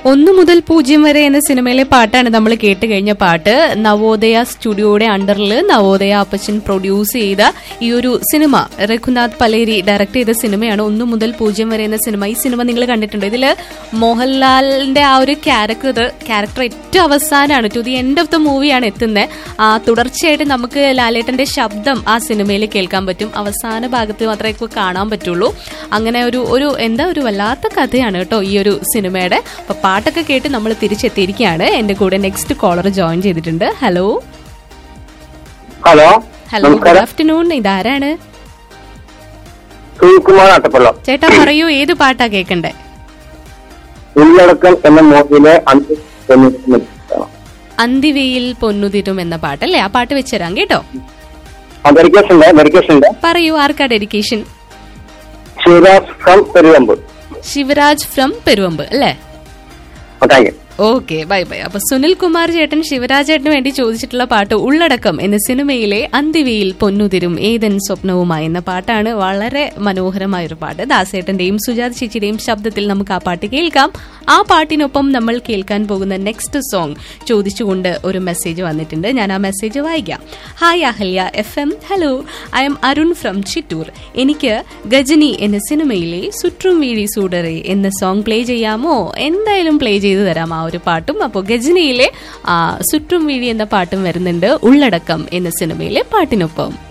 ഒന്നു മുതൽ പൂജ്യം വരെ എന്ന സിനിമയിലെ പാട്ടാണ് നമ്മൾ കേട്ട് കഴിഞ്ഞ പാട്ട് നവോദയ സ്റ്റുഡിയോയുടെ അണ്ടറിൽ നവോദയ അപ്പച്ചൻ പ്രൊഡ്യൂസ് ചെയ്ത ഈ ഒരു സിനിമ രഘുനാഥ് പലേരി ഡയറക്ട് ചെയ്ത സിനിമയാണ് ഒന്നു മുതൽ പൂജ്യം വരെ എന്ന സിനിമ ഈ സിനിമ നിങ്ങൾ കണ്ടിട്ടുണ്ട് ഇതില് മോഹൻലാലിന്റെ ആ ഒരു ക്യാരക്ടർ ക്യാരക്ടർ ഏറ്റവും അവസാനമാണ് to the end of the മൂവിയാണ് എത്തുന്നത് ആ തുടർച്ചയായിട്ട് നമുക്ക് ലാലേട്ടന്റെ ശബ്ദം ആ സിനിമയിൽ കേൾക്കാൻ പറ്റും അവസാന ഭാഗത്ത് മാത്രമേ ഇപ്പൊ കാണാൻ പറ്റുള്ളൂ അങ്ങനെ ഒരു ഒരു എന്താ ഒരു വല്ലാത്ത കഥയാണ് കേട്ടോ ഈ ഒരു സിനിമയുടെ അപ്പൊ പാട്ടൊക്കെ കേട്ട് നമ്മൾ തിരിച്ചെത്തിയിരിക്കുകയാണ് എന്റെ കൂടെ നെക്സ്റ്റ് കോളർ ജോയിൻ ചെയ്തിട്ടുണ്ട് ഹലോ ഹലോ ഹലോ ഗുഡ് നമസ്കാരം ആഫ്റ്റർനൂൺ ഇതാരാണ് സുനിൽകുമാർ അട്ടപ്പള്ളം ചേട്ടാ പറയൂ ഏത് പാട്ടാ കേൾക്കണ്ടേ ഉള്ളടക്കം എന്ന മൂവിയിലെ അന്ത്യ അന്തിവെയിൽ പൊന്നുതിരും എന്ന പാട്ടല്ലേ ആ പാട്ട് വെച്ചുതരാം കേട്ടോ ഡെഡിക്കേഷൻ ഉണ്ട് ഡെഡിക്കേഷൻ ഉണ്ട് പറയൂ ആർക്കാ dedication Shivaraj from Peruvamb Shivaraj from Peruvamb അല്ലേ thank you okay bye bye അപ്പൊ സുനിൽ കുമാർ ചേട്ടൻ ശിവരാജ് ചേട്ടന് വേണ്ടി ചോദിച്ചിട്ടുള്ള പാട്ട് ഉള്ളടക്കം എന്ന സിനിമയിലെ അന്തിവയിൽ പൊന്നുതിരും ഏതൻ സ്വപ്നവുമായി എന്ന പാട്ടാണ് വളരെ മനോഹരമായ ഒരു പാട്ട് ദാസേട്ടന്റെയും സുജാത് ചേച്ചിയുടെയും ശബ്ദത്തിൽ നമുക്ക് ആ പാട്ട് കേൾക്കാം ആ പാട്ടിനൊപ്പം നമ്മൾ കേൾക്കാൻ പോകുന്ന നെക്സ്റ്റ് സോങ് ചോദിച്ചുകൊണ്ട് ഒരു മെസ്സേജ് വന്നിട്ടുണ്ട് ഞാൻ ആ മെസ്സേജ് വായിക്കാം hi Ahalya F M hello I'm Arun from Chittur എനിക്ക് ഗജനി എന്ന സിനിമയിലെ സുற்றும் വീഴി സൂടറെ എന്ന സോങ് പ്ലേ ചെയ്യാമോ എന്തായാലും പ്ലേ ചെയ്തു തരാം ആ ഒരു പാട്ടും അപ്പോൾ ഗജനിയിലെ ആ, സുற்றும் വീഴി എന്ന പാട്ടും വരുന്നുണ്ട് ഉള്ളടക്കം എന്ന സിനിമയിലെ പാട്ടിനൊപ്പം